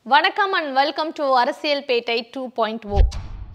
வணக்கம் and welcome to அரசியல் பேட்டை two point ஓ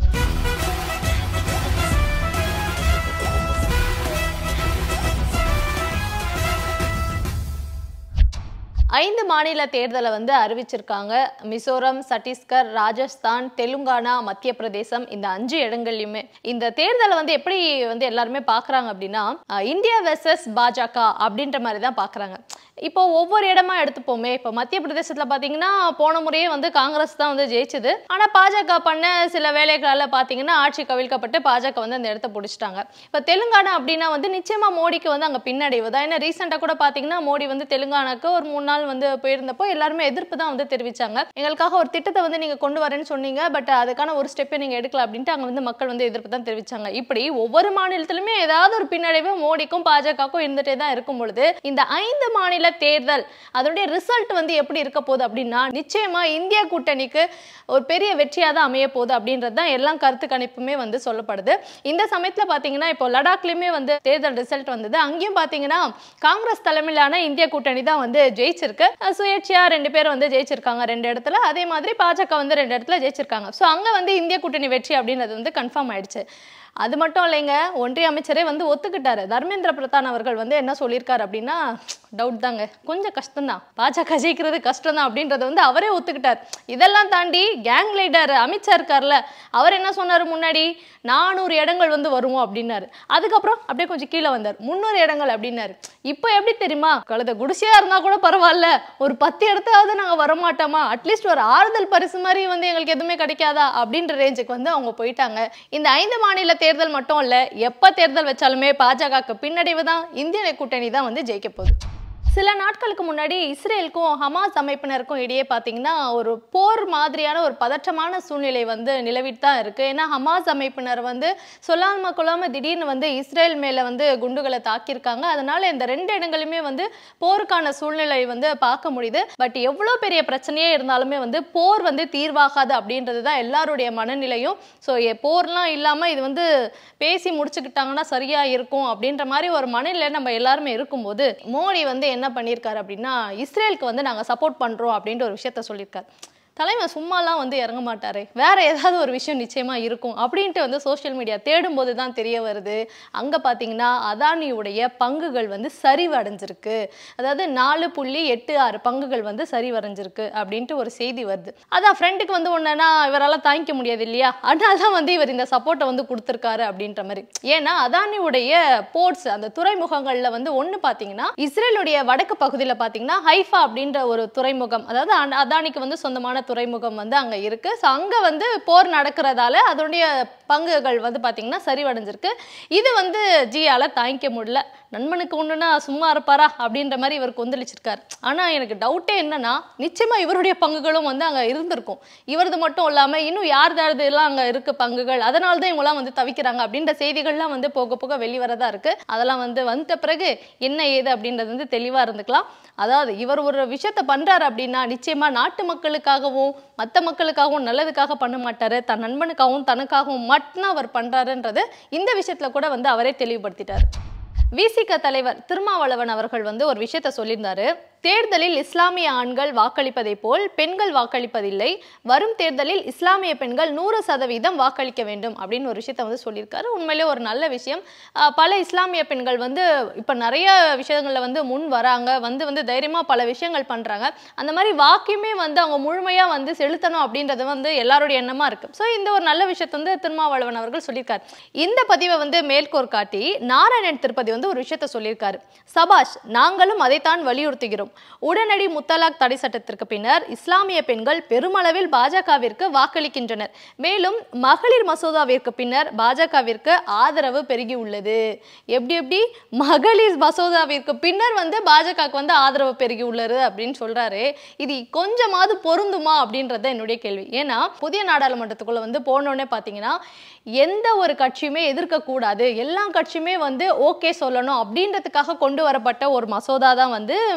ஐந்து மாநில தேர்தலை வந்து அறிவிச்சிருக்காங்க மிசோரம் சத்தீஸ்கர் ராஜஸ்தான் தெலுங்கானா மத்திய பிரதேசம் இந்த அஞ்சு இடங்கள்லையுமே இந்த தேர்தலை வந்து எப்படி வந்து எல்லாருமே பார்க்குறாங்க அப்படின்னா அஹ், இந்தியா வெர்சஸ் பாஜக அப்படின்ற மாதிரி தான் பார்க்குறாங்க இப்போ ஒவ்வொரு இடமா எடுத்துப்போமே இப்போ மத்திய பிரதேசத்தில் பார்த்தீங்கன்னா போன முறையே வந்து காங்கிரஸ் தான் வந்து ஜெயிச்சது ஆனால் பாஜக பண்ண சில வேலைகளால் பார்த்தீங்கன்னா ஆட்சி கவிழ்க்கப்பட்டு பாஜக வந்து அந்த இடத்த பிடிச்சிட்டாங்க இப்போ தெலுங்கானா அப்படின்னா வந்து நிச்சயமா மோடிக்கு வந்து அங்கே பின்னடைவு தான் ஏன்னா ரீசெண்டாக கூட பார்த்தீங்கன்னா மோடி வந்து தெலுங்கானாக்கு ஒரு மூணு நாள் வந்து போயிருந்தப்போ எல்லாருமே எதிர்ப்பு தான் வந்து தெரிவிச்சாங்க எங்களுக்காக ஒரு திட்டத்தை வந்து நீங்கள் கொண்டு வரேன்னு சொன்னீங்க பட் அதுக்கான ஒரு ஸ்டெப்பை நீங்கள் எடுக்கல அப்படின்ட்டு அங்கே வந்து மக்கள் வந்து எதிர்ப்பு தான் தெரிவிச்சாங்க இப்படி ஒவ்வொரு மாநிலத்திலுமே ஏதாவது ஒரு பின்னடைவு மோடிக்கும் பாஜகவுக்கும் இருந்துட்டே தான் இருக்கும் பொழுது இந்த ஐந்து மாநில தேர்தல் அதனுடைய ரிசல்ட் வந்து எப்படி இருக்க போகுது அப்படின்னா நிச்சயமா இந்திய கூட்டணிக்கு ஒரு பெரிய வெற்றியா தான் அமைய போகுது அப்படின்றது தான் எல்லா கருத்து கணிப்புமே வந்து சொல்லப்படுது இந்த சமயத்துல பாத்தீங்கன்னா இப்போ லடாக்லயுமே வந்து தேர்தல் ரிசல்ட் வந்தது அங்கேயும் பாத்தீங்கன்னா காங்கிரஸ் தலைமையிலான இந்திய கூட்டணி தான் வந்து ஜெயிச்சிருக்கு அஹ் சுயேட்சையா ரெண்டு பேரும் வந்து ஜெயிச்சிருக்காங்க ரெண்டு இடத்துல அதே மாதிரி பாஜக வந்து ரெண்டு இடத்துல ஜெயிச்சிருக்காங்க ஸோ அங்க வந்து இந்திய கூட்டணி வெற்றி அப்படின்றது வந்து கன்ஃபார்ம் ஆயிடுச்சு அது மட்டும் இல்லைங்க ஒன்றிய அமைச்சரே வந்து ஒத்துக்கிட்டாரு தர்மேந்திர பிரதான் அவர்கள் வந்து என்ன சொல்லியிருக்காரு அப்படின்னா டவுட் தாங்க கொஞ்சம் கஷ்டம்தான் பாஜக ஜெயிக்கிறது கஷ்டம் தான் அப்படின்றத வந்து அவரே ஒத்துக்கிட்டார் இதெல்லாம் தாண்டி கேங் லீடர் அமித்ஷா இருக்கார்ல அவர் என்ன சொன்னார் முன்னாடி நானூறு இடங்கள் வந்து வருவோம் அப்படின்னாரு அதுக்கப்புறம் அப்படியே கொஞ்சம் கீழே வந்தார் முந்நூறு இடங்கள் அப்படின்னாரு இப்போ எப்படி தெரியுமா கழுத குடிசையா இருந்தா கூட பரவாயில்ல ஒரு பத்து இடத்தாவது நாங்க வரமாட்டோமா அட்லீஸ்ட் ஒரு ஆறுதல் பரிசு மாதிரி வந்து எங்களுக்கு எதுவுமே கிடைக்காதா அப்படின்ற ரேஞ்சுக்கு வந்து அவங்க போயிட்டாங்க இந்த ஐந்து மாநில தேர்தல் மட்டும் இல்ல எப்ப தேர்தல் வச்சாலுமே பாஜகவுக்கு பின்னடைவு தான் இந்திய கூட்டணி தான் வந்து ஜெயிக்க போகுது சில நாட்களுக்கு முன்னாடி இஸ்ரேலுக்கும் ஹமாஸ் அமைப்பினருக்கும் இடையே பார்த்தீங்கன்னா ஒரு போர் மாதிரியான ஒரு பதற்றமான சூழ்நிலை வந்து நிலவிட்டு தான் இருக்கு ஏன்னா ஹமாஸ் அமைப்பினர் வந்து சொல்லாம கொள்ளாம திடீர்னு வந்து இஸ்ரேல் மேல வந்து குண்டுகளை தாக்கியிருக்காங்க அதனால இந்த ரெண்டு இடங்களுமே வந்து போருக்கான சூழ்நிலை வந்து பார்க்க முடியுது பட் எவ்வளோ பெரிய பிரச்சனையே இருந்தாலுமே வந்து போர் வந்து தீர்வாகாது அப்படின்றது தான் எல்லாருடைய மனநிலையும் ஸோ போர்லாம் இல்லாமல் இது வந்து பேசி முடிச்சுக்கிட்டாங்கன்னா சரியா இருக்கும் அப்படின்ற மாதிரி ஒரு மனநிலை நம்ம எல்லாருமே இருக்கும்போது மோடி வந்து என்ன பண்ணியிருக்காரு அப்படின்னா இஸ்ரேலுக்கு வந்து நாங்கள் சப்போர்ட் பண்ணுறோம் அப்படின்ற ஒரு விஷயத்த சொல்லியிருக்காரு தலைமை சும்மாலாம் வந்து இறங்க மாட்டாரே வேற ஏதாவது ஒரு விஷயம் நிச்சயமா இருக்கும் அப்படின்ட்டு வந்து சோஷியல் மீடியா தேடும்போது தான் தெரிய வருது அங்க பாத்தீங்கன்னா அதானியுடைய பங்குகள் வந்து சரிவு அடைஞ்சிருக்கு அதாவது நாலு புள்ளி எட்டு ஆறு பங்குகள் வந்து சரிவடைஞ்சிருக்கு அப்படின்ட்டு ஒரு செய்தி வருது அதான் ஃப்ரெண்டுக்கு வந்து ஒன்றுனா இவரால் தாங்கிக்க முடியாது இல்லையா அதனால தான் வந்து இவர் இந்த சப்போர்ட்டை வந்து கொடுத்துருக்காரு அப்படின்ற மாதிரி ஏன்னா அதானியுடைய போர்ட்ஸ் அந்த துறைமுகங்கள்ல வந்து ஒன்று பார்த்தீங்கன்னா இஸ்ரேலுடைய வடக்கு பகுதியில் பார்த்தீங்கன்னா ஹைஃபா அப்படின்ற ஒரு துறைமுகம் அதாவது அ- அதானிக்கு வந்து சொந்தமான துறைமுகம் வந்து அங்கே இருக்கு ஸோ அங்கே வந்து போர் நடக்கிறதால அதனுடைய பங்குகள் வந்து பார்த்தீங்கன்னா சரிவடைஞ்சிருக்கு இது வந்து ஜியால தாங்கிக்க முடியல நண்பனுக்கு ஒன்றுனா சும்மா இருப்பாரா அப்படின்ற மாதிரி இவர் கொந்தளிச்சிருக்காரு ஆனால் எனக்கு டவுட்டே என்னன்னா நிச்சயமா இவருடைய பங்குகளும் வந்து அங்கே இருந்திருக்கும் இவரது மட்டும் இல்லாமல் இன்னும் யார் யாரது எல்லாம் அங்கே இருக்கு பங்குகள் அதனால தான் இவங்களாம் வந்து தவிக்கிறாங்க அப்படின்ற செய்திகள்லாம் வந்து போக போக வெளிவரதா இருக்கு அதெல்லாம் வந்து வந்துட்ட பிறகு என்ன ஏது அப்படின்றது வந்து தெளிவாக இருந்துக்கலாம் அதாவது இவர் ஒரு விஷயத்த பண்றாரு அப்படின்னா நிச்சயமா நாட்டு மக்களுக்காகவும் மற்ற மக்களுக்காகவும் நல்லதுக்காக பண்ண மாட்டாரு தன் நண்பனுக்காகவும் தனக்காகவும் மட்டும்தான் அவர் பண்றாருன்றது இந்த விஷயத்துல கூட வந்து அவரே தெளிவுபடுத்திட்டார் விசிக தலைவர் திருமாவளவன் அவர்கள் வந்து ஒரு விஷயத்த சொல்லியிருந்தாரு தேர்தலில் இஸ்லாமிய ஆண்கள் வாக்களிப்பதை போல் பெண்கள் வாக்களிப்பதில்லை வரும் தேர்தலில் இஸ்லாமிய பெண்கள் நூறு சதவீதம் வாக்களிக்க வேண்டும் அப்படின்னு ஒரு விஷயத்த வந்து சொல்லியிருக்காரு உண்மையிலே ஒரு நல்ல விஷயம் ஆஹ் பல இஸ்லாமிய பெண்கள் வந்து இப்போ நிறைய விஷயங்கள்ல வந்து முன் வராங்க வந்து வந்து தைரியமா பல விஷயங்கள் பண்றாங்க அந்த மாதிரி வாக்கையுமே வந்து அவங்க முழுமையா வந்து செலுத்தணும் அப்படின்றது வந்து எல்லாருடைய எண்ணமா இருக்கு ஸோ இந்த ஒரு நல்ல விஷயத்தை வந்து திருமாவளவன் அவர்கள் சொல்லியிருக்காரு இந்த பதிவை வந்து மேற்கோர் காட்டி நாராயணன் திருப்பதி வந்து ஒரு விஷயத்த சொல்லியிருக்காரு சபாஷ் நாங்களும் அதைத்தான் வலியுறுத்துகிறோம் உடனடி முத்தலாக் தடை சட்டத்திற்கு பின்னர் இஸ்லாமிய பெண்கள் பெருமளவில் பாஜகவிற்கு வாக்களிக்கின்றனர் மேலும் மகளிர் மசோதாவிற்கு பின்னர் பாஜகவிற்கு ஆதரவு பெருகி உள்ளது எப்படி எப்படி மகளிர் மசோதாவிற்கு பின்னர் வந்து பாஜகவுக்கு வந்து ஆதரவு பெருகி உள்ளது அப்படின்னு சொல்றாரு இது கொஞ்சமாவது பொருந்துமா அப்படின்றது தான் என்னுடைய கேள்வி ஏன்னா புதிய நாடாளுமன்றத்துக்குள்ள வந்து போனோடனே பார்த்தீங்கன்னா எந்த ஒரு கட்சியுமே எதிர்க்க கூடாது எல்லா கட்சியுமே வந்து ஓகே சொல்லணும் அப்படின்றதுக்காக கொண்டு வரப்பட்ட ஒரு மசோதா தான் வந்து மகளிருக்கு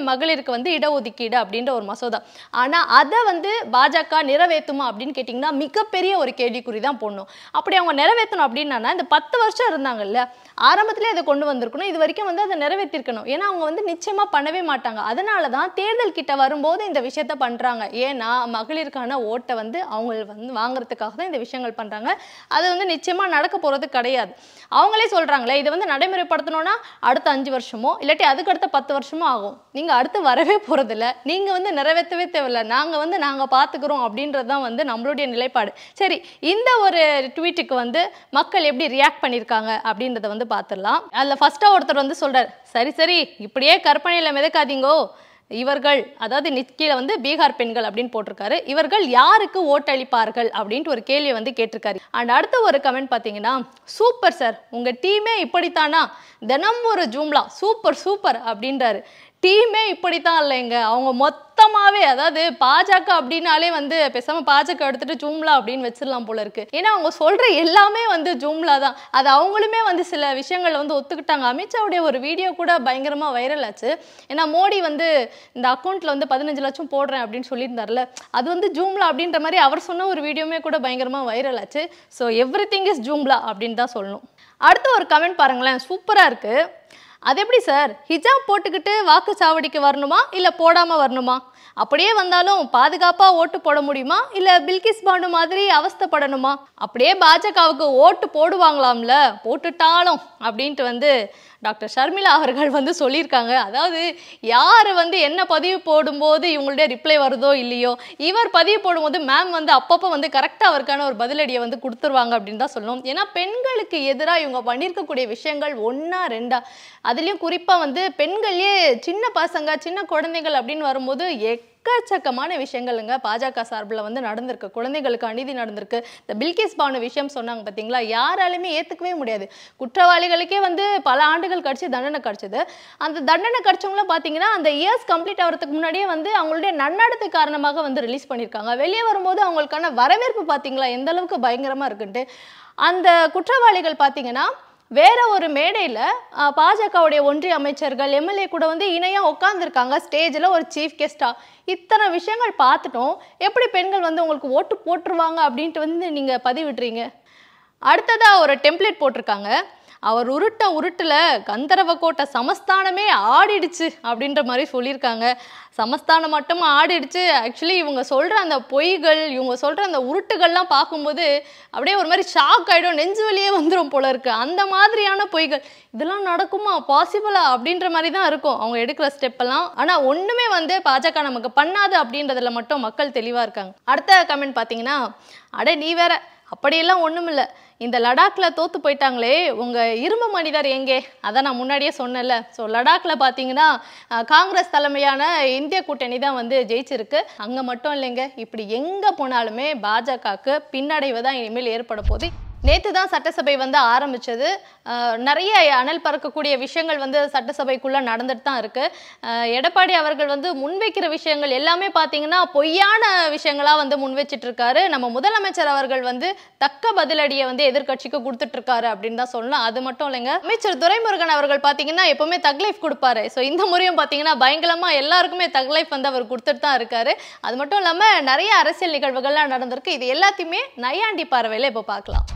பெண்களுக்கு வந்து இடஒதுக்கீடு அப்படின்ற ஒரு மசோதா ஆனா அதை வந்து பாஜக நிறைவேற்றுமா அப்படின்னு கேட்டிங்கன்னா மிகப்பெரிய ஒரு கேள்விக்குறி தான் போடணும் அப்படி அவங்க நிறைவேற்றணும் அப்படின்னா இந்த பத்து வருஷம் இருந்தாங்கல்ல ஆரம்பத்திலே அதை கொண்டு வந்திருக்கணும் இது வரைக்கும் வந்து அதை நிறைவேற்றிருக்கணும் ஏன்னா அவங்க வந்து நிச்சயமா பண்ணவே மாட்டாங்க அதனால தான் தேர்தல் கிட்ட வரும்போது இந்த விஷயத்த பண்றாங்க ஏன்னா மகளிருக்கான ஓட்டை வந்து அவங்க வந்து வாங்குறதுக்காக தான் இந்த விஷயங்கள் பண்றாங்க அது வந்து நிச்சயமா நடக்க போறது கிடையாது அவங்களே சொல்றாங்களே இதை வந்து நடைமுறைப்படுத்தணும்னா அடுத்த அஞ்சு வருஷமோ இல்லாட்டி அதுக்கு அடுத்த பத்து வருஷமோ ஆகும் நீங்க அடுத்து வரவே போறதில்ல நீங்க வந்து நிறைவேற்றவே தேவையில்ல நாங்க வந்து நாங்க பாத்துக்கிறோம் அப்படின்றது தான் வந்து நம்மளுடைய நிலைப்பாடு சரி இந்த ஒரு ட்வீட்டுக்கு வந்து மக்கள் எப்படி ரியாக்ட் பண்ணியிருக்காங்க அப்படின்றத வந்து பார்த்துடலாம் அதில் ஃபர்ஸ்ட்டாக ஒருத்தர் வந்து சொல்றார் சரி சரி இப்படியே கற்பனையில் மிதக்காதீங்கோ இவர்கள் அதாவது நிக்கில வந்து பீகார் பெண்கள் அப்படின்னு போட்டிருக்காரு இவர்கள் யாருக்கு ஓட்டளிப்பார்கள் அப்படின்ட்டு ஒரு கேள்வி வந்து கேட்டிருக்காரு அண்ட் அடுத்த ஒரு கமெண்ட் பார்த்தீங்கன்னா சூப்பர் சார் உங்க டீமே இப்படித்தானா தினம் ஒரு ஜூம்லா சூப்பர் சூப்பர் அப்படின்றாரு டீமே இப்படித்தான் இல்லைங்க அவங்க மொத்தமாவே அதாவது பாஜக அப்படின்னாலே வந்து பேசாம பாஜக எடுத்துட்டு ஜூம்லா அப்படின்னு வச்சிடலாம் போல இருக்கு ஏன்னா அவங்க சொல்ற எல்லாமே வந்து ஜூம்லா தான் அது அவங்களுமே வந்து சில விஷயங்கள் வந்து ஒத்துக்கிட்டாங்க அமித்ஷாவுடைய ஒரு வீடியோ கூட பயங்கரமா வைரல் ஆச்சு ஏன்னா மோடி வந்து இந்த அக்கௌண்ட்ல வந்து பதினஞ்சு லட்சம் போடுறேன் அப்படின்னு சொல்லியிருந்தார்ல அது வந்து ஜூம்லா அப்படின்ற மாதிரி அவர் சொன்ன ஒரு வீடியோமே கூட பயங்கரமா வைரல் ஆச்சு so everything is jumla அப்படின்னு தான் சொல்லணும் அடுத்த ஒரு கமெண்ட் பாருங்களேன் சூப்பரா இருக்கு அது எப்படி சார் ஹிஜாப் போட்டுக்கிட்டு வாக்குச்சாவடிக்கு வரணுமா இல்லை போடாமல் வரணுமா அப்படியே வந்தாலும் பாதுகாப்பாக ஓட்டு போட முடியுமா இல்லை பில்கிஸ் பானு மாதிரி அவஸ்தைப்படணுமா அப்படியே பாஜகவுக்கு ஓட்டு போடுவாங்களாம்ல போட்டுட்டாலும் அப்படின்ட்டு வந்து டாக்டர் ஷர்மிளா அவர்கள் வந்து சொல்லியிருக்காங்க அதாவது யார் வந்து என்ன பதிவு போடும்போது இவங்களுடைய ரிப்ளை வருதோ இல்லையோ இவர் பதிவு போடும்போது மேம் வந்து அப்பப்போ வந்து கரெக்டாக அவருக்கான ஒரு பதிலடியை வந்து கொடுத்துருவாங்க அப்படின்னு தான் சொல்லணும் ஏன்னா பெண்களுக்கு எதிராக இவங்க பண்ணியிருக்கக்கூடிய விஷயங்கள் ஒன்றா ரெண்டா அதுலேயும் குறிப்பாக வந்து பெண்கள்லேயே சின்ன பசங்க சின்ன குழந்தைகள் அப்படின்னு வரும்போது எக்கச்சக்கமான விஷயங்களுங்க பாஜக சார்பில் வந்து நடந்திருக்கு குழந்தைகளுக்கு அநீதி நடந்திருக்கு இந்த பில்கிஸ் பானு விஷயம் சொன்னாங்க பார்த்தீங்களா யாராலுமே ஏற்றுக்கவே முடியாது குற்றவாளிகளுக்கே வந்து பல ஆண்டுகள் கழிச்சு தண்டனை கிடைச்சது அந்த தண்டனை கிடைச்சவங்களும் பார்த்தீங்கன்னா அந்த இயர்ஸ் கம்ப்ளீட் ஆகிறதுக்கு முன்னாடியே வந்து அவங்களுடைய நன்னடத்தை காரணமாக வந்து ரிலீஸ் பண்ணியிருக்காங்க வெளியே வரும்போது அவங்களுக்கான வரவேற்பு பார்த்தீங்களா எந்த அளவுக்கு பயங்கரமாக இருக்குன்ட்டு அந்த குற்றவாளிகள் பார்த்தீங்கன்னா வேற ஒரு மேடையில் பாஜகவுடைய ஒன்றிய அமைச்சர்கள் எம்எல்ஏ கூட வந்து இணையாக உட்காந்துருக்காங்க ஸ்டேஜில் ஒரு சீஃப் கெஸ்ட்டாக இத்தனை விஷயங்கள் பார்த்துட்டோம் எப்படி பெண்கள் வந்து உங்களுக்கு ஓட்டு போட்டுருவாங்க அப்படின்ட்டு வந்து நீங்கள் பதிவிடுறீங்க அடுத்ததாக ஒரு டெம்ப்ளேட் போட்டிருக்காங்க அவர் உருட்ட உருட்டுல கந்தரவ கோட்டை சமஸ்தானமே ஆடிடுச்சு அப்படின்ற மாதிரி சொல்லியிருக்காங்க சமஸ்தானம் மட்டும் ஆடிடுச்சு ஆக்சுவலி இவங்க சொல்ற அந்த பொய்கள் இவங்க சொல்ற அந்த உருட்டுகள்லாம் பார்க்கும்போது அப்படியே ஒரு மாதிரி ஷாக் ஆயிடும் நெஞ்சு வலியே வந்துடும் போல இருக்கு அந்த மாதிரியான பொய்கள் இதெல்லாம் நடக்குமா பாசிபிளா அப்படின்ற மாதிரி தான் இருக்கும் அவங்க எடுக்கிற ஸ்டெப் எல்லாம் ஆனா ஒண்ணுமே வந்து பாஜக நமக்கு பண்ணாது அப்படின்றதுல மட்டும் மக்கள் தெளிவா இருக்காங்க அடுத்த கமெண்ட் பாத்தீங்கன்னா அட நீ வேற அப்படியெல்லாம் ஒண்ணும் இல்ல இந்த லடாக்ல தோத்து போயிட்டாங்களே உங்க இரும்பு மனிதர் எங்கே அதான் நான் முன்னாடியே சொன்னேன்ல ஸோ லடாக்ல பார்த்தீங்கன்னா அஹ், காங்கிரஸ் தலைமையான இந்திய கூட்டணி தான் வந்து ஜெயிச்சிருக்கு அங்க மட்டும் இல்லைங்க இப்படி எங்க போனாலுமே பாஜகவுக்கு பின்னடைவு தான் இனிமேல் ஏற்பட போகுது நேற்று தான் சட்டசபை வந்து ஆரம்பிச்சது அஹ், நிறைய அனல் பறக்கக்கூடிய விஷயங்கள் வந்து சட்டசபைக்குள்ள நடந்துட்டு தான் இருக்கு அஹ், எடப்பாடி அவர்கள் வந்து முன்வைக்கிற விஷயங்கள் எல்லாமே பார்த்தீங்கன்னா பொய்யான விஷயங்களா வந்து முன்வச்சிட்டு இருக்காரு நம்ம முதலமைச்சர் அவர்கள் வந்து தக்க பதிலடியை வந்து எதிர்க்கட்சிக்கு கொடுத்துட்டு இருக்காரு அப்படின்னு தான் சொல்லலாம் அது மட்டும் இல்லைங்க அமைச்சர் துரைமுருகன் அவர்கள் பார்த்தீங்கன்னா எப்பவுமே தக்லைஃப் கொடுப்பாரு ஸோ இந்த முறையும் பார்த்தீங்கன்னா பயங்கரமா எல்லாருக்குமே தக்லைஃப் வந்து அவர் கொடுத்துட்டு தான் இருக்காரு அது மட்டும் இல்லாம நிறைய அரசியல் நிகழ்வுகள்லாம் நடந்திருக்கு இது எல்லாத்தையுமே நையாண்டி பார்வையில இப்போ பார்க்கலாம்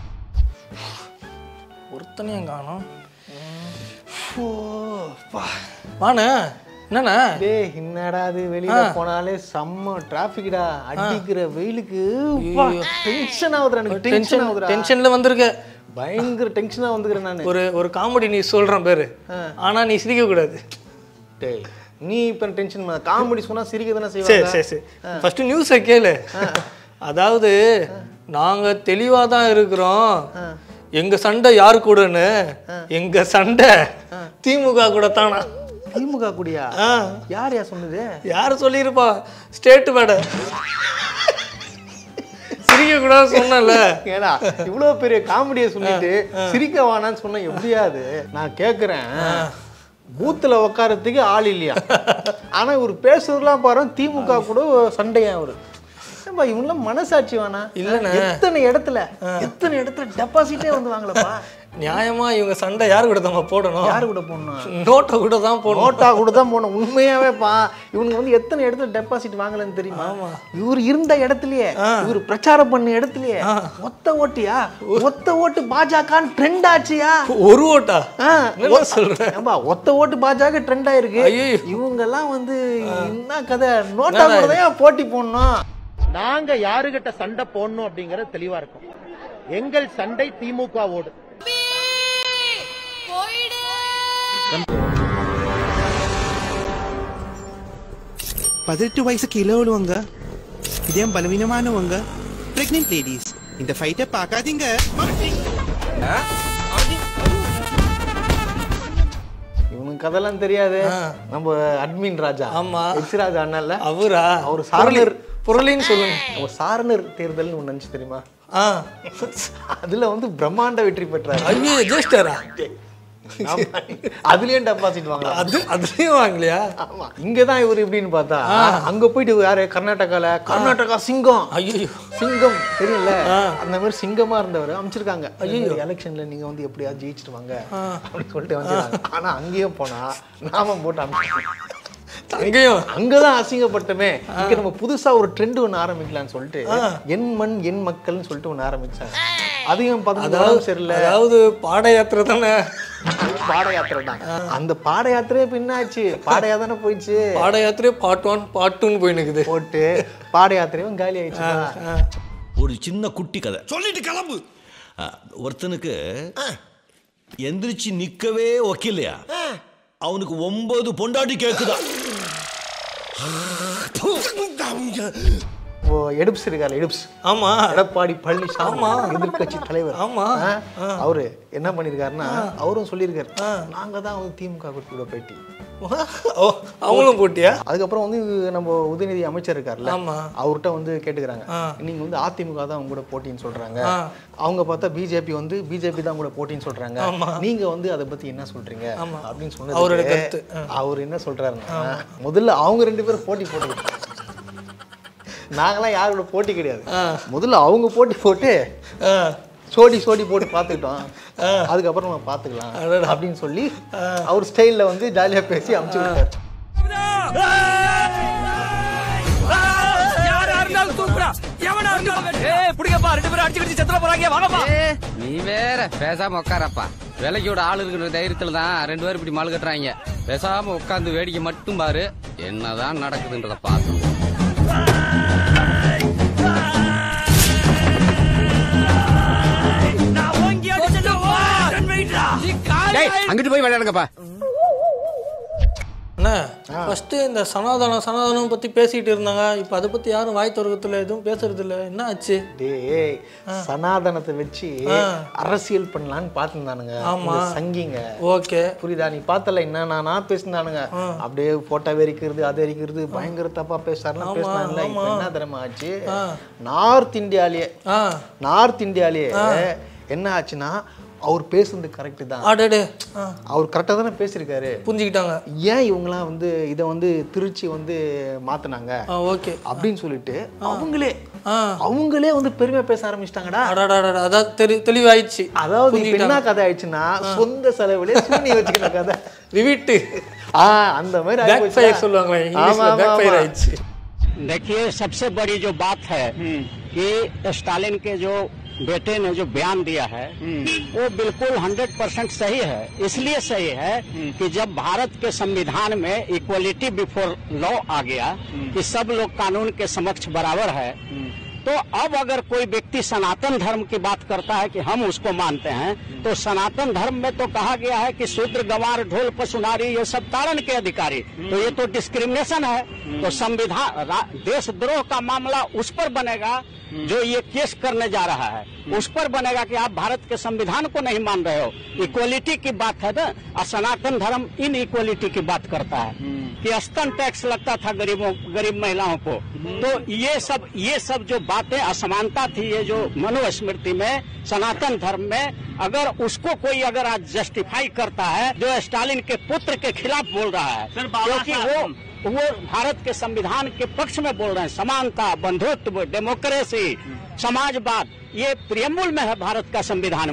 ஒருத்தனையும் காணும் வாண்ணே என்னண்ணே டேய் என்னடா அது வெளியில போனாலே செம்ம டிராஃபிக்டா அடிக்கிற வெயிலுக்கு டென்ஷன் ஆகுதுடா எனக்கு டென்ஷன் டென்ஷன் ஆகுதுடா டென்ஷன்ல வந்திருக்க பயங்கர டென்ஷனா வந்துக்கிறேன் நானு ஒரு ஒரு காமெடி நீ சொல்றேன் பேரு ஆனா நீ சிரிக்க கூடாது டேய் நீ இப்ப டென்ஷன் பண்ண காமெடி சொன்னா சிரிக்க தானே சரி செய்வாங்க சரி சரி ஃபர்ஸ்ட் நியூஸை கேளு அதாவது நாங்க தெளிவா தான் இருக்கிறோம் எங்க சண்டை யாரு கூடன்னு எங்க சண்டை திமுக கூட தானா திமுக கூடியா ஆ, யார் யா சொன்னது யாரு சொல்லியிருப்பா ஸ்டேட் மேட சிரிக்க கூடாது சொன்னல ஏடா இவ்வளவு பெரிய காமெடியை சொல்லிட்டு சிரிக்க வேணாம்னு சொன்னா எப்படியா அது நான் கேக்குறேன் பூத்துல உட்காரத்துக்கு ஆள் இல்லையா ஆனா இவர் பேசுறதுலாம் பாரு திமுக கூட சண்டையா அவரு ஏன்பா இவங்களாம் மனசாட்சி வேணா இல்லண்ணே. எத்தனை இடத்துல எத்தனை இடத்துல டெபாசிட்டே வந்து வாங்கலப்பா நியாயமா இவங்க சண்டை யாரு கூட நம்ம போடணும் யாரு கூட போடணும் நோட்டை கூட தான் போடணும் நோட்டா கூட தான் போகணும் உண்மையாவே பா இவனுக்கு வந்து எத்தனை இடத்துல டெபாசிட் வாங்கலன்னு தெரியுமா இவர் இருந்த இடத்துலயே இவர் பிரச்சாரம் பண்ண இடத்துலயே ஒத்த ஓட்டியா ஒத்த ஓட்டு பாஜக ட்ரெண்ட் ஆச்சியா ஒரு ஓட்டா ஆ, என்ன சொல்ற ஏம்பா, ஒத்த ஓட்டு பாஜக ட்ரெண்ட் ஆயிருக்கு ஐயையோ. இவங்க எல்லாம் வந்து என்ன கதை நோட்டா கூட தான் ஏன் போட்டி போடணும் நாங்க யாருகிட்ட சண்டை போடணும் அப்படிங்கறது தெளிவா இருக்கும் எங்கள் சண்டை திமுகவோடு பதினெட்டு வயசு கீழே உள்ளவங்க இதயம் பலவீனமானவங்க பிரெக்னென்ட் லேடிஸ் இந்த ஃபைட்டை பார்க்காதீங்க இவனுக்கு கதெல்லாம் தெரியாது நம்ம அட்மின் ராஜா ஆமா. எச் ராஜா அண்ணால அவரா அவர் சாரணர் புரளின்னு சொல்லுங்க அவர் சாரணர் தேர்தல்னு ஒன்று நினச்சி தெரியுமா ஆ அதுல வந்து பிரம்மாண்ட வெற்றி பெற்றாரு ஐயோ ஜெயிச்சிட்டாரா ஆமா. அதுலயும் டெபாசிட் வாங்கலாம் அது அதுலயும் வாங்கலையா ஆமா இங்கதான் இவர் எப்படின்னு பார்த்தா அங்க போயிட்டு யாரு கர்நாடகால கர்நாடகா சிங்கம் ஐயோ சிங்கம் தெரியல அந்த மாதிரி சிங்கமா இருந்தவர் அமைச்சிருக்காங்க ஐயோ எலெக்ஷன்ல நீங்க வந்து எப்படியாவது ஜெயிச்சிட்டு வாங்க அப்படின்னு சொல்லிட்டு வந்து ஆனா அங்கேயும் போனா நாமம் போட்டு அமைச்சு அங்கேயும் அங்கதான் அசிங்கப்பட்டமே இங்க நம்ம புதுசா ஒரு ட்ரெண்ட் ஒண்ணு ஆரம்பிக்கலாம்னு சொல்லிட்டு என் மண் என் மக்கள்னு சொல்லிட்டு ஒண்ணு ஆரம்பிச்சாங்க அதையும் பதினதாவது சரியில்ல அதாவது பாட யாத்திரை தானே பாட யாத்திரை தான் அந்த பாட யாத்திரையே பின்னாச்சு பாடையா தானே போயிடுச்சு பாட யாத்திரை பார்ட் ஒன் பார்ட் டூன்னு போய் நிக்குது போட்டு பாட யாத்திரையும் காலி ஆயிடுச்சு ஒரு சின்ன குட்டி கதை சொல்லிட்டு கிளம்பு ஒருத்தனுக்கு எந்திரிச்சு நிக்கவே ஒக்கில்லையா அவனுக்கு ஒன்பது பொண்டாட்டி கேக்குதா ஓ எடுப்ஸ் இருக்காரு எடுப்ஸ் ஆமா எடப்பாடி பழனிசாமி எதிர்க்கட்சி தலைவர் ஆமா. ஆ, அவரு என்ன பண்ணிருக்காருன்னா அவரும் சொல்லியிருக்காரு நாங்க தான் வந்து திமுக கூட பேட்டி ஓ அவங்களும் போட்டியா அதுக்கப்புறம் வந்து நம்ம உதயநிதி அமைச்சர் இருக்கார்ல ஆமா. அவர்கிட்ட வந்து கேட்டுக்கிறாங்க நீங்க வந்து அதிமுக தான் அவங்க கூட போட்டின்னு சொல்றாங்க அவங்க பார்த்தா பிஜேபி வந்து பிஜேபி தான் கூட போட்டின்னு சொல்றாங்க நீங்க வந்து அதை பத்தி என்ன சொல்றீங்க அப்படின்னு அவரோட சொன்னது கருத்து. அவர் என்ன சொல்றாருன்னா முதல்ல அவங்க ரெண்டு பேரும் போட்டி போட்டுக்கிட்டு நாங்களாம் யாரோட போட்டி கிடையாது முதல்ல அவங்க போட்டி போட்டு ஆ, சோடி சோடி போட்டு பார்த்துக்கிட்டோம் அதுக்கப்புறம் நம்ம பார்த்துக்கலாம் அப்படின்னு சொல்லி அவர் ஸ்டைலில் வந்து ஜாலியாக பேசி அமுச்சு விட்டார் நீ வேற பேசாம உட்காரப்பா விலைக்கு விட ஆள் இருக்கிற தைரியத்துல தான் ரெண்டு பேரும் இப்படி மால் கட்டுறாங்க பேசாம உட்காந்து வேடிக்கை மட்டும் பாரு என்னதான் நடக்குதுன்றத பாத்து அங்கிட்டு போய் விளையாடுங்கப்பா அண்ணா ஃபர்ஸ்ட் இந்த சனாதனம் சனாதனம் பத்தி பேசிட்டு இருந்தாங்க இப்ப அதை பத்தி யாரும் வாய் திறக்கத்துல எதுவும் பேசுறது இல்ல என்ன ஆச்சு டேய் சனாதனத்தை வச்சு அரசியல் பண்ணலான்னு பார்த்துருந்தானுங்க ஆமா. இந்த சங்கிங்க ஓகே புரியுதா நீ பார்த்தல என்ன நானா பேசினானுங்க அப்படியே போட்டோ வெறிக்கிறது அது வெறிக்கிறது பயங்கர தப்பா பேசுறாருலாம் பேசினாங்கல்ல இப்போ என்ன தெரியுமா ஆச்சு நார்த் இந்தியாலயே ஆ நார்த் இந்தியாலயே என்ன ஆச்சுன்னா அவர் பேசுனது கரெக்ட் தான் ஆடடே ஆ, அவர் கரெக்டாக தானே பேசியிருக்காரு புரிஞ்சுக்கிட்டாங்க ஏன் இவங்களாம் வந்து இதை வந்து திருச்சி வந்து மாத்துனாங்க ஆ ஓகே அப்படின்னு சொல்லிட்டு அவங்களே ஆ அவங்களே வந்து பெருமையா பேச ஆரம்பிச்சிட்டாங்கடா அடாடாடா அதான் தெரி தெளிவாயிடுச்சு அதாவது இப்ப என்ன கதை ஆயிடுச்சுன்னா சொந்த செலவுல சூனி வச்சுக்கிற கதை ரிவிட்டு ஆ அந்த மாதிரி ஆகி பேக் போச்சுடா. ஃபயர் சொல்லுவாங்களே ஆமா, இங்கிலீஷ்ல ஆமா, பேக் ஃபயர் ஆமா. ஆயிடுச்சு देखिए सबसे बड़ी जो बात है कि स्टालिन के जो बेटे ने जो बयान दिया है वो बिल्कुल 100 परसेंट सही है इसलिए सही है कि जब भारत के संविधान में इक्वलिटी बिफोर लॉ आ गया कि सब लोग कानून के समक्ष बराबर है तो अब अगर कोई व्यक्ति सनातन धर्म की बात करता है कि हम उसको मानते हैं तो सनातन धर्म में तो कहा गया है कि शूद्र गवार ढोल पशुनारी ये सब तारण के अधिकारी तो ये तो डिस्क्रिमिनेशन है तो संविधान रा- देशद्रोह का मामला उस पर बनेगा जो ये केस करने जा रहा है उस पर बनेगा कि आप भारत के संविधान को नहीं मान रहे हो इक्वलिटी की बात है ना और सनातन धर्म इन इक्वलिटी की बात करता है कि स्तन टैक्स लगता था गरीबों गरीब महिलाओं को तो ये सब ये सब जो बातें असमानता थी ये जो मनुस्मृति में सनातन धर्म में अगर उसको कोई अगर आज जस्टिफाई करता है जो स्टालिन के पुत्र के खिलाफ बोल रहा है क्योंकि वो वो भारत के संविधान के पक्ष में बोल रहे हैं समानता बंधुत्व डेमोक्रेसी समाजवाद ये प्रियम्बुल में है भारत का संविधान में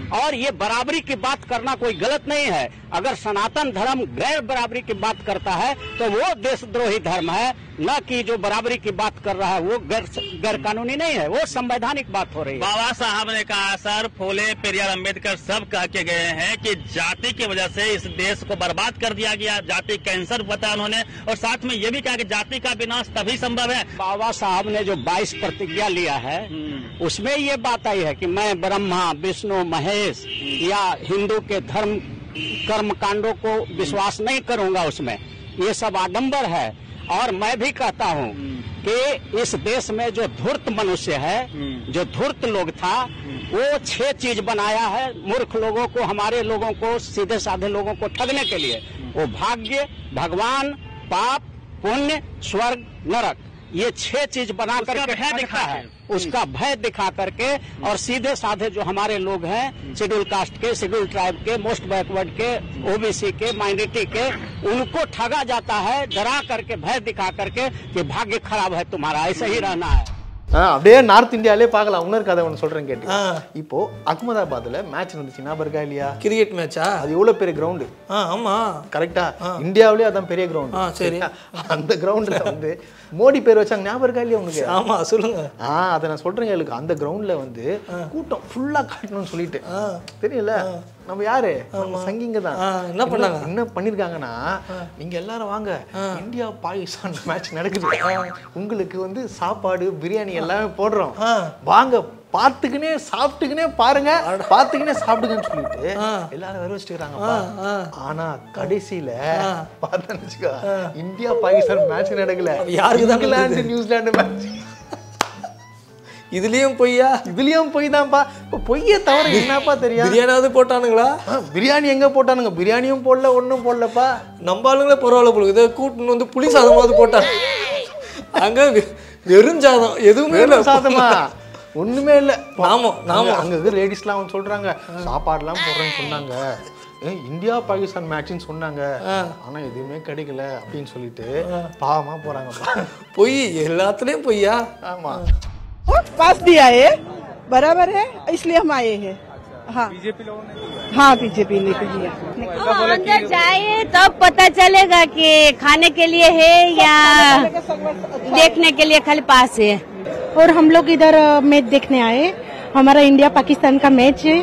और ये बराबरी की बात करना कोई गलत नहीं है अगर सनातन धर्म गैर बराबरी की बात करता है तो वो देशद्रोही धर्म है न कि जो बराबरी की बात कर रहा है वो गैर गैर कानूनी नहीं है वो संवैधानिक बात हो रही है बाबा साहब ने कहा सर फूले पेरियार अंबेडकर सब कह के गए हैं कि जाति की वजह से इस देश को बर्बाद कर दिया गया जाति कैंसर बताया उन्होंने और साथ में ये भी कहा कि जाति का विनाश तभी संभव है बाबा साहब ने जो 22 प्रतिज्ञा लिया है उसमें ये बात आई है कि मैं ब्रह्मा विष्णु महेश या हिंदू के धर्म कर्म कांडों को विश्वास नहीं करूंगा उसमें ये सब आडंबर है और मैं भी कहता हूँ कि इस देश में जो धूर्त मनुष्य है जो धूर्त लोग था वो छह चीज बनाया है मूर्ख लोगों को हमारे लोगों को सीधे साधे लोगों को ठगने के लिए वो भाग्य भगवान पाप पुण्य स्वर्ग नरक ये छह चीज बना उसका करके भय ठगता दिखा है के। उसका भय दिखा करके और सीधे साधे जो हमारे लोग हैं शेड्यूल कास्ट के शेड्यूल ट्राइब के मोस्ट बैकवर्ड के ओबीसी के माइनॉरिटी के उनको ठगा जाता है डरा करके भय दिखा करके कि भाग्य खराब है तुम्हारा ऐसे ही रहना है ஆ, அப்படியே நார்த் இந்தியாலே பார்க்கலாம் இன்னொரு கதை ஒன்று சொல்றேன் கேட்டு ஆ. இப்போ அகமதாபாத்ல மேட்ச் நடந்துச்சு ஞாபகம் இருக்கா இல்லையா கிரிக்கெட் மேட்சா அது எவ்வளவு பெரிய கிரவுண்டு ஆ ஆமா கரெக்டா இந்தியாவிலேயே அதான் பெரிய கிரவுண்ட் ஆ, சரி. அந்த கிரவுண்ட்ல வந்து மோடி பேர் வச்சாங்க ஞாபகம் இருக்கா இல்லையா உங்களுக்கு ஆமா சொல்லுங்க ஆ அதை நான் சொல்றேன் எனக்கு அந்த கிரவுண்ட்ல வந்து கூட்டம் ஃபுல்லா காட்டணும்னு சொல்லிட்டு தெரியல நம்ம யாரு நம்ம சங்கிங்க தான் ஆ, என்ன பண்ணாங்க? என்ன பண்ணிருக்காங்கன்னா நீங்க எல்லாரும் வாங்க இந்தியா பாகிஸ்தான் மேட்ச் நடக்குது உங்களுக்கு வந்து சாப்பாடு பிரியாணி எல்லாமே போடுறோம் வாங்க பார்த்துக்கினே சாப்பிட்டுக்கினே பாருங்க பார்த்துக்கினே சாப்பிடுங்கன்னு சொல்லிட்டு எல்லாரும் வர வச்சுக்கிறாங்கப்பா ஆனா கடைசியில பார்த்தேன்னு வச்சுக்கோ இந்தியா பாகிஸ்தான் மேட்ச் நடக்கல யாருக்கு தான் இங்கிலாந்து நியூசிலாந்து மேட்ச் இதுலயும் பொய்யா இதுலயும் பொய் தான்ப்பா இப்போ பொய்யை தவிர என்னப்பா தெரியும் பிரியாணியாவது போட்டானுங்களா ஆ, பிரியாணி எங்க போட்டானுங்க பிரியாணியும் போடல ஒண்ணும் போடலப்பா நம்ம ஆளுங்களே பரவாயில்ல போல இதை கூட்டுன்னு வந்து புளி சாதமாவது போட்டாங்க அங்க வெ- வெறும் சாதம் எதுவுமே இல்ல வெறும் சாதமா ஒண்ணுமே இல்ல நாமோ, நாமோ. அங்க- அங்க இருக்கிற லேடிஸ்லாம் வந்து சொல்றாங்க சாப்பாடுலாம் போடுறேன்னு சொன்னாங்க ஏ, இந்தியா பாகிஸ்தான் மேட்ச்னு சொன்னாங்க ஆனா எதுவுமே கிடைக்கல அப்படின்னு சொல்லிட்டு பாவமா போறாங்கப்பா பொய் எல்லாத்துலயும் பொய்யா ஆமா पास भी आए बराबर है इसलिए हम आए हैं हाँ बीजेपी लोगों ने हाँ बीजेपी ने किया अंदर जाए तब पता चलेगा कि खाने के लिए है या देखने के लिए खाली पास है और हम लोग इधर मैच देखने आए हमारा इंडिया पाकिस्तान का मैच है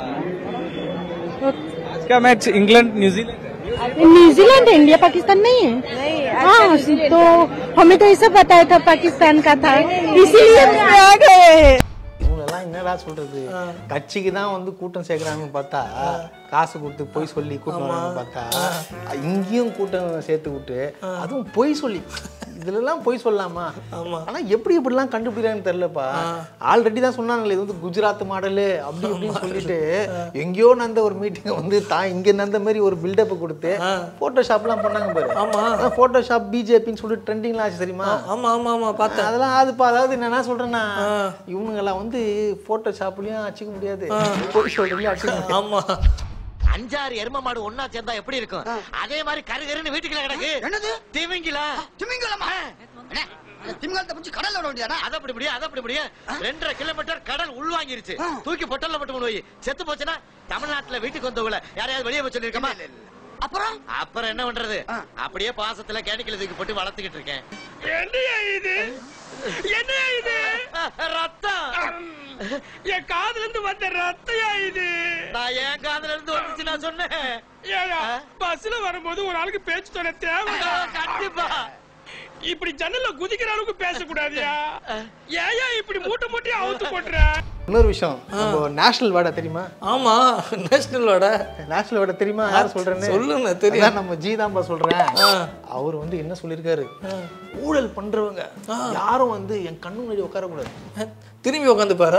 क्या मैच इंग्लैंड न्यूजीलैंड न्यूजीलैंड है इंडिया पाकिस्तान नहीं है हाँ तो हमें तो ऐसा बताया था पाकिस्तान का था इसीलिए हम आ गए हैं இவங்களெல்லாம் என்னடா சொல்றது கட்சிக்கு தான் வந்து கூட்டம் சேர்க்கறாங்கன்னு பார்த்தா காசு கொடுத்து பொய் சொல்லி கூட்டம் வராங்கன்னு பார்த்தா இங்கேயும் கூட்டம் சேர்த்து விட்டு அதுவும் பொய் சொல்லி இதுல எல்லாம் பொய் சொல்லலாமா ஆனா எப்படி இப்படிலாம் கண்டுபிடிக்கிறாங்கன்னு தெரியலப்பா ஆல்ரெடி தான் சொன்னாங்களே இது வந்து குஜராத் மாடலு அப்படி இப்படின்னு சொல்லிட்டு எங்கேயோ நடந்த ஒரு மீட்டிங் வந்து தான் இங்க நடந்த மாதிரி ஒரு பில்டப் கொடுத்து போட்டோஷாப்லாம் பண்ணாங்க பாரு ஆமா. போட்டோஷாப் பிஜேபின்னு சொல்லிட்டு ட்ரெண்டிங்லாம் ஆச்சு தெரியுமா ஆமா ஆமா ஆமா பார்த்தேன் அதெல்லாம் அதுப்பா அதாவது நான் என்ன சொல்றேன்னா இவனுங்கெல்லாம் வந்து போட்டோஷாப்லயும் அடிச்சுக்க முடியாது பொய் சொல்றதுலயும் அடிச்சுக்க முடியாது ஆமா அஞ்சாறு எரும மாடு ஒன்னா சேர்ந்தா எப்படி இருக்கும் அதே மாதிரி கரு கருன்னு வீட்டுக்குள்ள கிடக்கு என்னது திமிங்கிலா திமிங்கலமா திமிங்கலத்தை பிடிச்சி கடல்ல விட வேண்டியதா அது அப்படி முடியும் அது அப்படி முடியும் ரெண்டரை கிலோமீட்டர் கடல் உள்வாங்கிருச்சு தூக்கி பொட்டல்ல போட்டு கொண்டு போய் செத்து போச்சுன்னா தமிழ்நாட்டுல வீட்டுக்கு வந்தவங்கள யாரையாவது வெளியே போய் சொல்லிருக்கமா அப்புறம் அப்புறம் என்ன பண்றது அப்படியே பாசத்துல கேணிக்கல தூக்கி போட்டு வளர்த்துக்கிட்டு இருக்கேன் என்னையா இது என்னையா இது ரத்தம் என் காதுல இருந்து வந்த ரத்தையா இது நான் என் காதுல இருந்து வந்துச்சு நான் சொன்னேன் ஏயா பஸ்ல வரும்போது ஒரு ஆளுக்கு பேச்சு தொட தேவை கண்டிப்பா இப்படி ஜன்னல்ல குதிக்கிற அளவுக்கு பேசக்கூடாதியா ஏயா இப்படி மூட்டை மூட்டையா அவுத்து போட்டுற இன்னொரு விஷயம் நம்ம நேஷனல் வேர்டா தெரியுமா ஆமா நேஷனல் வேர்டா நேஷனல் வேர்டா தெரியுமா யார் சொல்றேன்னு சொல்லுங்க, தெரியும். அதான் நம்ம ஜீதாம்பா சொல்றேன் அவர் வந்து என்ன சொல்லிருக்காரு ஊழல் பண்றவங்க யாரும் வந்து என் கண்ணு முன்னாடி உட்கார கூடாது திரும்பி உட்காந்து பாரு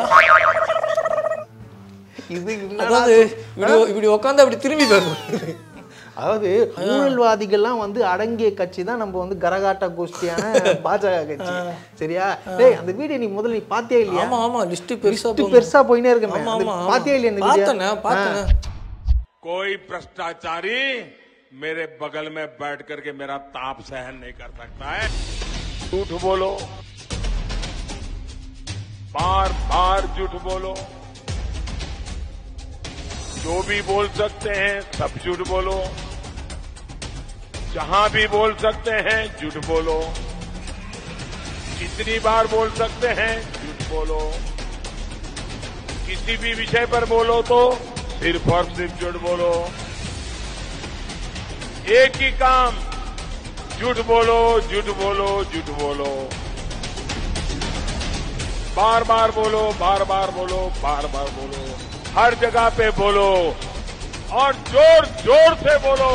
இது என்னடா அதாவது இப்படி இப்படி உட்காந்து அப்படி திரும்பி பாரு அதாவது ஊழல்வாதிகள்லாம் வந்து அடங்கிய கட்சி தான் நம்ம வந்து கரகாட்ட கோஷ்டியான பாஜக கட்சி சரியா டேய் அந்த வீடியோ நீ முதல்ல நீ பாத்தியா இல்லையா ஆமா ஆமா லிஸ்ட் பெருசா List போகுது. பெருசா போயினே இருக்குமே ஆமா, அந்த ஆமா, ஆமா. பாத்தியா இல்லையா இந்த பார்த்தேனே, வீடியோ பார்த்தேனே. कोई भ्रष्टाचारी मेरे बगल में बैठ करके मेरा ताप सहन नहीं कर सकता है झूठ बोलो बार बार झूठ बोलो जो भी बोल सकते हैं सब झूठ बोलो जहां भी बोल सकते हैं झूठ बोलो जितनी बार बोल सकते हैं झूठ बोलो किसी भी विषय पर बोलो तो सिर्फ और सिर्फ झूठ बोलो एक ही काम झूठ बोलो झूठ बोलो झूठ बोलो बार बार बोलो बार बार बोलो बार बार बोलो हर जगह पे बोलो और जोर जोर से बोलो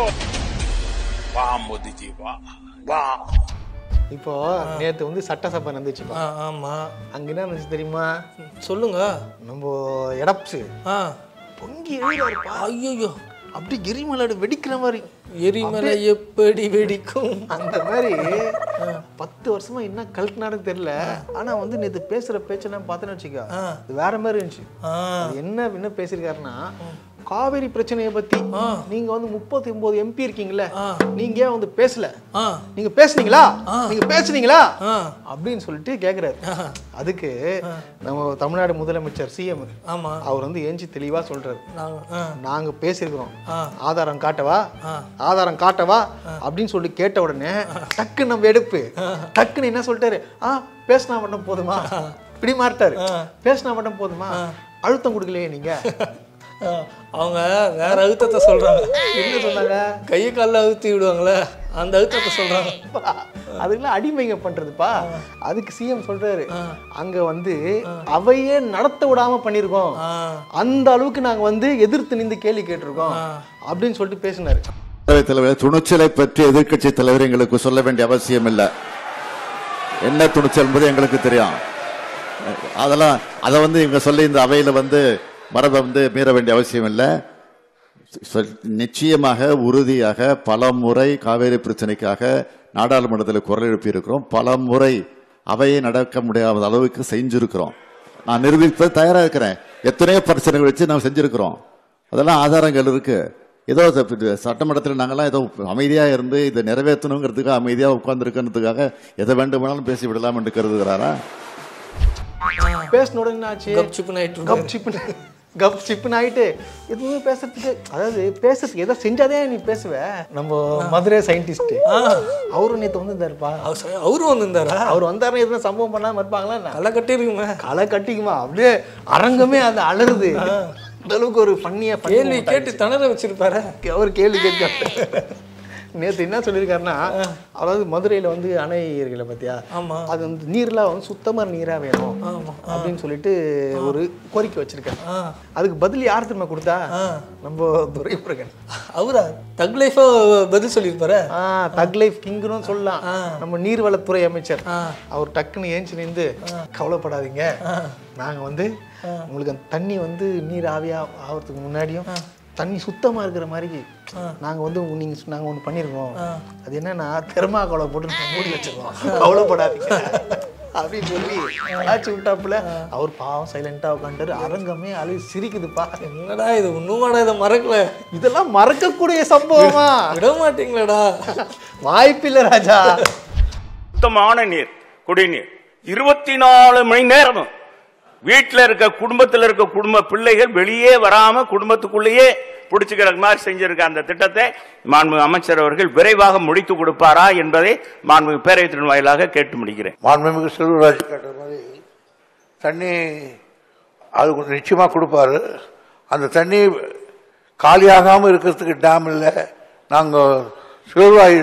वाह मोदी जी वाह वाह இப்போ நேத்து வந்து சட்டசபை நடந்துச்சுப்பா ஆ, ஆமா அங்க என்ன நடந்துச்சு தெரியுமா சொல்லுங்க நம்ம எடப்ஸு ஆ பொங்கி எழுதாருப்பா ஐயோ அப்படி எரிமலை வெடிக்கிற மாதிரி எரிமலை எப்படி வெடிக்கும் அந்த மாதிரி பத்து வருஷமா என்ன கல்ட்னான்னு தெரியல ஆனா வந்து நேத்து பேசுற பேச்செல்லாம் பார்த்தேன்னு வச்சுக்கோ இது வேற மாதிரி இருந்துச்சு அது என்ன என்ன பேசியிருக்காருன்னா காவேரி பிரச்சனையை பத்தி நீங்க வந்து முப்பத்தி ஒன்பது எம்பி இருக்கீங்கல்ல நீங்க ஏன் வந்து பேசல நீங்க பேசுனீங்களா நீங்க பேசுனீங்களா அப்படின்னு சொல்லிட்டு கேக்குறாரு அதுக்கு நம்ம தமிழ்நாடு முதலமைச்சர் சிஎம் ஆமா அவர் வந்து ஏஞ்சி தெளிவா சொல்றாரு நாங்க ஆ, நாங்க பேசியிருக்கிறோம் ஆதாரம் காட்டவா ஆதாரம் காட்டவா அப்படின்னு சொல்லி கேட்ட உடனே டக்குன்னு நம்ம எடுப்பு டக்குன்னு என்ன சொல்லிட்டாரு ஆ பேசினா மட்டும் போதுமா இப்படி மாட்டாரு பேசினா மட்டும் போதுமா அழுத்தம் கொடுக்கலையே நீங்க ஆ, அவங்க வேற அழுத்தத்தை சொல்றாங்க என்ன சொன்னாங்க கையை காலில் அழுத்தி விடுவாங்களே அந்த அழுத்தத்தை சொல்றாங்க அதுக்கெல்லாம் அடிமைங்க பண்றதுப்பா அதுக்கு சிஎம் சொல்றாரு அங்க வந்து அவையே நடத்த விடாம பண்ணிருக்கோம் அந்த அளவுக்கு நாங்க வந்து எதிர்த்து நின்று கேள்வி கேட்டிருக்கோம் அப்படின்னு சொல்லிட்டு பேசினாரு பேரவைத் தலைவர் துணிச்சலை பற்றி எதிர்க்கட்சி தலைவர் எங்களுக்கு சொல்ல வேண்டிய அவசியம் இல்லை என்ன துணிச்சல் என்பது எங்களுக்கு தெரியும் அதெல்லாம் அதை வந்து இவங்க சொல்லி இந்த அவையில வந்து மரபை வந்து மீற வேண்டிய அவசியம் இல்லை சொல்- நிச்சயமாக உறுதியாக பல முறை காவேரி பிரச்சனைக்காக நாடாளுமன்றத்தில் குரல் எழுப்பி இருக்கிறோம் பல முறை அவையை நடக்க முடியாத அளவுக்கு செஞ்சிருக்கிறோம் நான் நிரூபிப்ப தயாரா இருக்கிறேன் எத்தனையோ பிரச்சனைகள் வச்சு நாம் செஞ்சிருக்கிறோம் அதெல்லாம் ஆதாரங்கள் இருக்கு ஏதோ இது சட்டமன்றத்தில் நாங்கெல்லாம் ஏதோ அமைதியா இருந்து இதை நிறைவேற்றணுங்கிறதுக்காக அமைதியா உட்கார்ந்துருக்கிறதுக்காக எதை வேண்டுமானாலும் பேசி விடலாம் என்று கருதுகிறாரா பேசின உடனே என்ன ஆச்சு கப் சிப்புன்னு ஆயிட்டு கப் சிப்புன்னு கப் சிப்புன்னு ஆயிட்டு எதுவுமே பேசுறதுக்கு அதாவது பேசுறதுக்கு எதை செஞ்சாதே நீ பேசுவ நம்ம மதுரை சயின்டிஸ்ட் அவரும் நேத்து வந்திருந்தாருப்பா அவரும் வந்திருந்தாரா அவர் வந்தாருன்னா எதுவும் சம்பவம் பண்ணாம இருப்பாங்களா என்ன? களை கட்டிருக்குமே களை கட்டிக்குமா அப்படியே அரங்கமே அது அலறுது அந்த அளவுக்கு ஒரு பண்ணிய கேள்வி கேட்டு திணற வச்சிருப்பாரு அவர் கேள்வி கேட்க நேத்து என்ன சொல்லியிருக்காருன்னா அதாவது மதுரையில வந்து அணை இருக்குல்ல பாத்தியா ஆமா அது வந்து நீர்லாம் வந்து சுத்தமான நீரா வேணும் ஆமா அப்படின்னு சொல்லிட்டு ஒரு கோரிக்கை வச்சிருக்காரு அதுக்கு பதில் யார் திரும்ப கொடுத்தா நம்ம துரைமுருகன் அவரா தக் லைஃபா பதில் சொல்லியிருப்பாரு ஆ தக் லைஃப் கிங்னு சொல்லலாம் நம்ம நீர்வளத்துறை அமைச்சர் அவர் டக்குன்னு ஏஞ்சி நின்று கவலைப்படாதீங்க நாங்க வந்து உங்களுக்கு அந்த தண்ணி வந்து நீர் ஆவியா ஆகிறதுக்கு முன்னாடியும் தண்ணி சுத்தமா இருக்கிற மாதிரி நாங்க வந்து உ- நீங்க சொ- நாங்க ஒண்ணு பண்ணிருக்கோம் அது என்னன்னா தெர்மாக்கோலை போட்டு மூடி வச்சிருக்கோம் கவலைப்படாதீங்க அப்படின்னு சொல்லி ஆச்சு விட்டாப்புல அவர் பாவம் சைலண்டா உட்காந்துரு அரங்கமே அழு சிரிக்குதுப்பா என்னடா இது ஒண்ணுமாடா இதை மறக்கல இதெல்லாம் மறக்கக்கூடிய சம்பவமா விட மாட்டீங்களடா வாய்ப்பில்லை ராஜா சுத்தமான நீர் குடிநீர் இருபத்தி நாலு மணி நேரம் வீட்டில் இருக்க குடும்பத்தில் இருக்க குடும்ப பிள்ளைகள் வெளியே வராம குடும்பத்துக்குள்ளேயே பிடிச்சுக்கிற மாதிரி செஞ்சிருக்க அந்த திட்டத்தை மாண்புமிகு அமைச்சர் அவர்கள் விரைவாக முடித்து கொடுப்பாரா என்பதை மாண்புமிகு பேரவைத்தின் வாயிலாக கேட்டு முடிக்கிறேன் மாண்புமிகு செல்வராஜ் கேட்ட மாதிரி தண்ணி அது கொஞ்சம் நிச்சயமா கொடுப்பாரு அந்த தண்ணி காலியாகாம இருக்கிறதுக்கு டேம் இல்லை நாங்க சிறுவாய்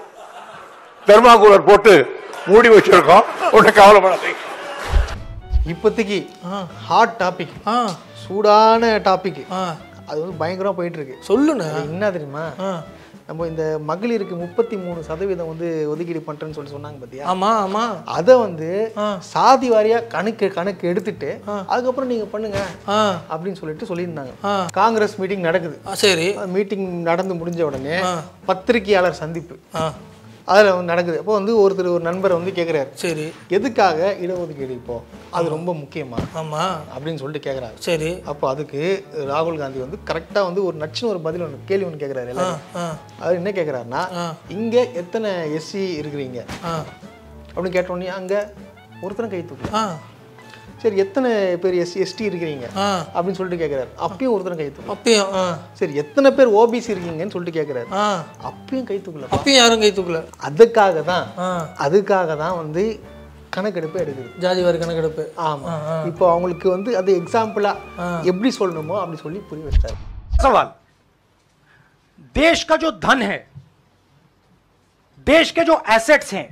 தெர்மாகூலர் போட்டு மூடி வச்சிருக்கோம் ஒன்றும் கவலைப்படாதீங்க இப்போதைக்கு ஹாட் டாபிக் சூடான டாபிக் அது வந்து பயங்கரமா போயிட்டு இருக்கு சொல்லுண்ணே அது என்ன தெரியுமா நம்ம இந்த மகளிருக்கு முப்பத்தி மூணு சதவீதம் வந்து ஒதுக்கீடு பண்றேன்னு சொல்லி சொன்னாங்க பாத்தியா ஆமா ஆமா அதை வந்து சாதி வாரியா கணக்கு கணக்கு எடுத்துட்டு அதுக்கப்புறம் நீங்க பண்ணுங்க அப்படின்னு சொல்லிட்டு சொல்லியிருந்தாங்க காங்கிரஸ் மீட்டிங் நடக்குது சரி மீட்டிங் நடந்து முடிஞ்ச உடனே பத்திரிகையாளர் சந்திப்பு அதுல வந்து நடக்குது அப்போ வந்து ஒருத்தர் ஒரு நண்பர் வந்து கேக்குறாரு சரி எதுக்காக இடஒதுக்கீடு இப்போ அது ரொம்ப முக்கியமா ஆமா அப்படின்னு சொல்லிட்டு கேக்குறாரு சரி அப்போ அதுக்கு ராகுல் காந்தி வந்து கரெக்டா வந்து ஒரு நச்சுன்னு ஒரு பதில் ஒன்று கேள்வி ஒன்று கேட்குறாரு எல்லாரும் ஆ. அவர் என்ன கேட்குறாருன்னா இங்க எத்தனை எஸ்சி இருக்கிறீங்க அப்படின்னு கேட்டோடனே அங்க ஒருத்தரும் கை தூக்கல சரி எத்தனை பேர் எஸ் எஸ்டி இருக்கிறீங்க அப்படின்னு சொல்லிட்டு கேட்குறாரு அப்பயும் ஒருத்தர் கை தூக்கல அப்பயும் ஆ. சரி எத்தனை பேர் ஓபிசி இருக்கீங்கன்னு சொல்லிட்டு கேட்குறாரு ஆ. அப்பயும் கை தூக்கல அப்பயும் யாரும் கை தூக்கல அதுக்காக தான் அதுக்காக தான் வந்து கணக்கெடுப்பு எடுக்குது ஜாதி வாரி கணக்கெடுப்பு ஆமா இப்போ அவங்களுக்கு வந்து அது எக்ஸாம்பிளா எப்படி சொல்லணுமோ அப்படி சொல்லி புரிய வச்சாரு सवाल देश का जो धन है देश के जो एसेट्स हैं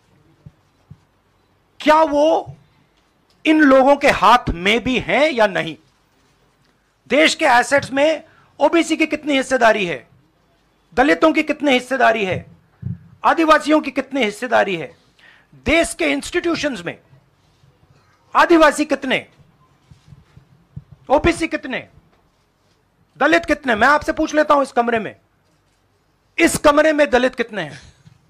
क्या वो इन लोगों के हाथ में भी हैं या नहीं देश के एसेट्स में ओबीसी की कितनी हिस्सेदारी है दलितों की कितनी हिस्सेदारी है आदिवासियों की कितनी हिस्सेदारी है देश के इंस्टीट्यूशंस में आदिवासी कितने ओबीसी कितने दलित कितने मैं आपसे पूछ लेता हूं इस कमरे में इस कमरे में दलित कितने हैं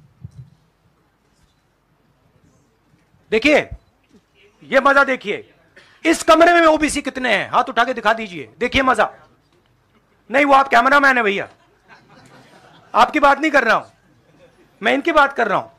देखिए ये मजा देखिए इस कमरे में ओबीसी कितने हैं हाथ उठा के दिखा दीजिए देखिए मजा नहीं वो आप कैमरामैन है भैया आपकी बात नहीं कर रहा हूं मैं इनकी बात कर रहा हूं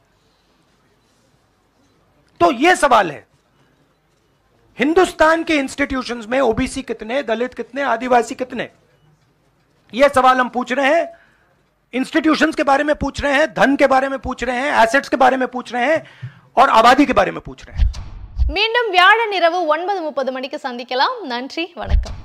तो ये सवाल है हिंदुस्तान के इंस्टीट्यूशंस में ओबीसी कितने दलित कितने आदिवासी कितने ये सवाल हम पूछ रहे हैं इंस्टीट्यूशंस के बारे में पूछ रहे हैं धन के बारे में पूछ रहे हैं एसेट्स के बारे में पूछ रहे हैं और आबादी के बारे में पूछ रहे हैं மீண்டும் வியாழன் இரவு ஒன்பது முப்பது மணிக்கு சந்திக்கலாம் நன்றி வணக்கம்